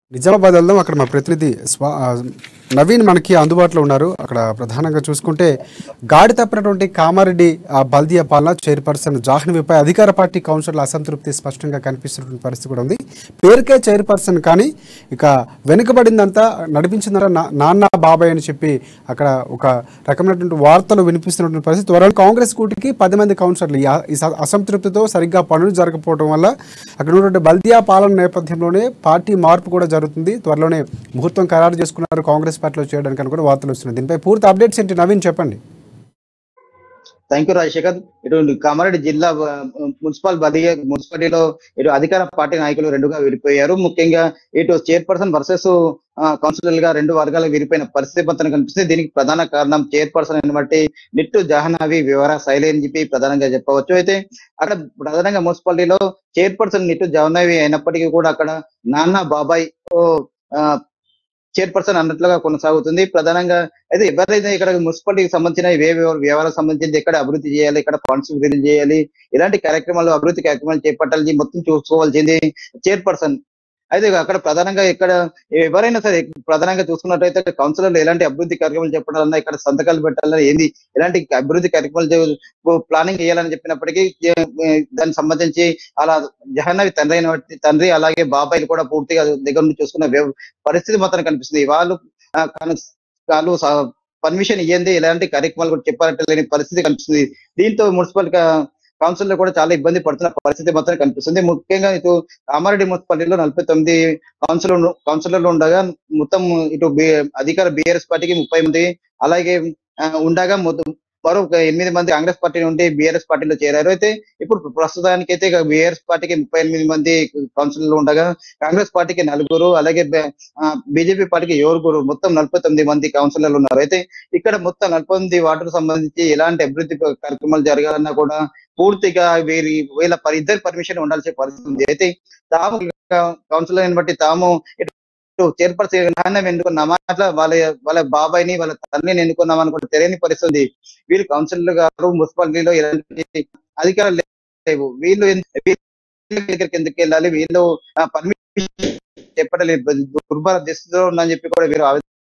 నిజామాబాద్ వెళ్దాం అక్కడ మా ప్రతినిధి స్వా ఆ, నవీన్ మనకి అందుబాటులో ఉన్నారు అక్కడ ప్రధానంగా చూసుకుంటే గాడి తప్పినటువంటి కామారెడ్డి ఆ, బల్దియా పాలన చైర్పర్సన్ జాహ్నవిపై అధికార పార్టీ కౌన్సిలర్ల అసంతృప్తి స్పష్టంగా కనిపిస్తున్నటువంటి పరిస్థితి కూడా ఉంది పేరుకే చైర్పర్సన్ కానీ ఇక వెనుకబడిందంతా నడిపించిందంతా నా- నాన్న బాబాయ్ అని చెప్పి అక్కడ ఒక రకమైనటువంటి వార్తలు వినిపిస్తున్నటువంటి పరిస్థితి త్వరలో కాంగ్రెస్ కూటికి పది మంది కౌన్సిలర్లు ఈ అ- ఈ స- అసంతృప్తితో సరిగ్గా పనులు జరగకపోవడం వల్ల అక్కడ ఉన్నటువంటి బల్దియా పాలన నేపథ్యంలోనే పార్టీ మార్పు కూడా జరుగుతుంది త్వరలోనే ముహూర్తం ఖరారు చేసుకున్నారు కాంగ్రెస్ పార్టీలో చేయడానికి అని కూడా వార్తలు వస్తున్నాయి దీనిపై పూర్తి అప్డేట్స్ ఏంటి నవీన్ చెప్పండి థ్యాంక్ యూ రాజశేఖర్ ఇటు కామారెడ్డి జిల్లా ఆ, మున్సిపల్ బది మున్సిపాలిటీలో ఇటు అధికార పార్టీ నాయకులు రెండుగా విడిపోయారు ముఖ్యంగా ఇటు చైర్పర్సన్ వర్సెస్ కౌన్సిలర్ గా రెండు వర్గాలు విడిపోయిన పరిస్థితి మొత్తం కనిపిస్తుంది దీనికి ప్రధాన కారణం చైర్పర్సన్ అని బట్టి నిట్టు జహనావి వివర శైలి అని చెప్పి ప్రధానంగా చెప్పవచ్చు అయితే అక్కడ ప్రధానంగా మున్సిపాలిటీలో చైర్పర్సన్ నిట్టు జహనావి అయినప్పటికీ కూడా అక్కడ నాన్న బాబాయ్ ఓ, ఆ, చైర్పర్సన్ అన్నట్లుగా కొనసాగుతుంది ప్రధానంగా అయితే ఎవరైతే ఇక్కడ మున్సిపాలిటీకి సంబంధించిన ఏ వ్యవహారాలకు సంబంధించి ఎక్కడ అభివృద్ధి చేయాలి ఇక్కడ ఫండ్స్ విడుదల చేయాలి ఇలాంటి కార్యక్రమాలు అభివృద్ధి కార్యక్రమాలు చేపట్టాలి మొత్తం చూసుకోవాల్సింది చైర్పర్సన్ అయితే అక్కడ ప్రధానంగా ఇక్కడ ఎవరైనా సరే ప్రధానంగా చూసుకున్నట్టయితే కౌన్సిలర్లు ఎలాంటి అభివృద్ధి కార్యక్రమాలు చెప్పాలన్నా ఇక్కడ సంతకాలు పెట్టాలన్నా ఏంది ఎలాంటి అభివృద్ధి కార్యక్రమాలు చే- ప్లానింగ్ చేయాలని చెప్పినప్పటికీ ఏ- ఏ- దానికి సంబంధించి అలా జహన్నవి తండ్రి అయిన వాటి- తండ్రి అలాగే బాబాయిలు కూడా పూర్తిగా దగ్గర నుండి చూసుకున్న వ్యవ- పరిస్థితి మాత్రం కనిపిస్తుంది వాళ్ళు ఆ, కన- వాళ్ళు పర్మిషన్ ఇయ్యంది ఎలాంటి కార్యక్రమాలు కూడా చెప్పాలంటే లేని పరిస్థితి కనిపిస్తుంది దీంతో మున్సిపల్ కౌన్సిల్ లో కూడా చాలా ఇబ్బంది పడుతున్న పరిస్థితి మాత్రం కనిపిస్తుంది ముఖ్యంగా ఇటు కామారెడ్డి మున్సిపాలిటీలో నలభై తొమ్మిది కౌన్సిలర్ కౌన్సిలర్లు ఉండగా మొత్తం ఇటు బి- అధికార బీఆర్ఎస్ పార్టీకి ముప్పై మంది అలాగే ఆ, ఉండగా మొత్తం మరో ఒక ఎనిమిది మంది కాంగ్రెస్ పార్టీ నుండి బీఆర్ఎస్ పార్టీలో చేరారు అయితే ఇప్పుడు ప్రస్తుతానికి అయితే బీఆర్ఎస్ పార్టీకి ముప్పై ఎనిమిది మంది కౌన్సిలర్లు ఉండగా కాంగ్రెస్ పార్టీకి నలుగురు అలాగే బీజేపీ పార్టీకి ఏడుగురు మొత్తం నలభై తొమ్మిది మంది కౌన్సిలర్లు ఉన్నారు అయితే ఇక్కడ మొత్తం నలభై తొమ్మిది వార్డుకు సంబంధించి ఎలాంటి అభివృద్ధి కార్యక్రమాలు జరగాలన్నా కూడా పూర్తిగా వీరి వీళ్ళ పరి- ఇద్దరు పర్మిషన్ ఉండాల్సిన పరిస్థితి ఉంది అయితే తాము కౌన్సిలర్ బట్టి తాము ఇటు చైర్పర్సన్ నాన్న ఎన్నుకున్నామా అట్లా వాళ్ళ వాళ్ళ బాబాయ్ని వాళ్ళ తల్లిని ఎన్నుకున్నామా అని కూడా తెలియని పరిస్థితి ఉంది వీళ్ళు కౌన్సిలర్ గారు మున్సిపాలిటీలో ఎలాంటి అధికారాలు లేవు వీళ్ళు ఎన్- వీళ్ళ దగ్గరికి ఎందుకు వెళ్ళాలి వీళ్ళు పర్మిషన్ చెప్పలేదు దుర్భర దిశలో ఉందని చెప్పి కూడా వీరు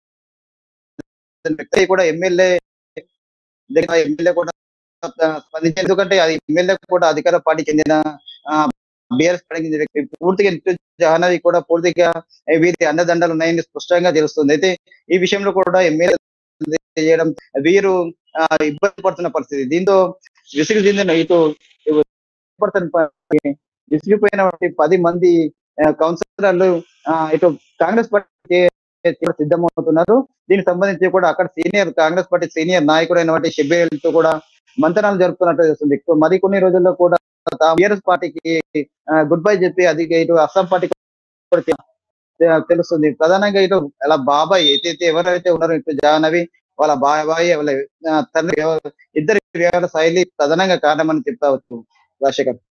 ఆవేదన వ్యక్తి కూడా ఎమ్మెల్యే దగ్గర ఎమ్మెల్యే కూడా స్పందించారు ఎందుకంటే అది ఎమ్మెల్యే కూడా అధికార పార్టీ చెందిన బీఆర్ఎస్ పార్టీకి చెందిన వ్యక్తి పూర్తిగా నిత్య జహనవి కూడా పూర్తిగా వీరి అండదండలు ఉన్నాయని స్పష్టంగా తెలుస్తుంది అయితే ఈ విషయంలో కూడా ఎమ్మెల్యే చేయడం వీరు ఆ, ఇబ్బంది పడుతున్న పరిస్థితి దీంతో విసుగు చెందిన ఇటు పర్సన్ విసిగిపోయిన పది మంది ఆ, కౌన్సిలర్లు ఆ, ఇటు కాంగ్రెస్ పార్టీ సిద్ధమవుతున్నారు దీనికి సంబంధించి కూడా అక్కడ సీనియర్ కాంగ్రెస్ పార్టీ సీనియర్ నాయకుడైన షెబ్బేల్ తో కూడా మంతనాలు జరుపుతున్నట్టు తెలుస్తుంది మరి కొన్ని రోజుల్లో కూడా టీఆర్ఎస్ పార్టీకి గుడ్ బై చెప్పి అది ఇటు అస్సాం పార్టీ కూడా తె- తెలుస్తుంది ప్రధానంగా ఇటు అలా బాబాయ్ అయితే ఎవరైతే ఉన్నారో ఇటు జాహ్నవి వాళ్ళ బాబాయ్ వాళ్ళ ఆ, తండ్రి వ్యవ- ఇద్దరి వ్యవహార శైలి ప్రధానంగా కారణమని చెప్తావచ్చు రాజశేఖర్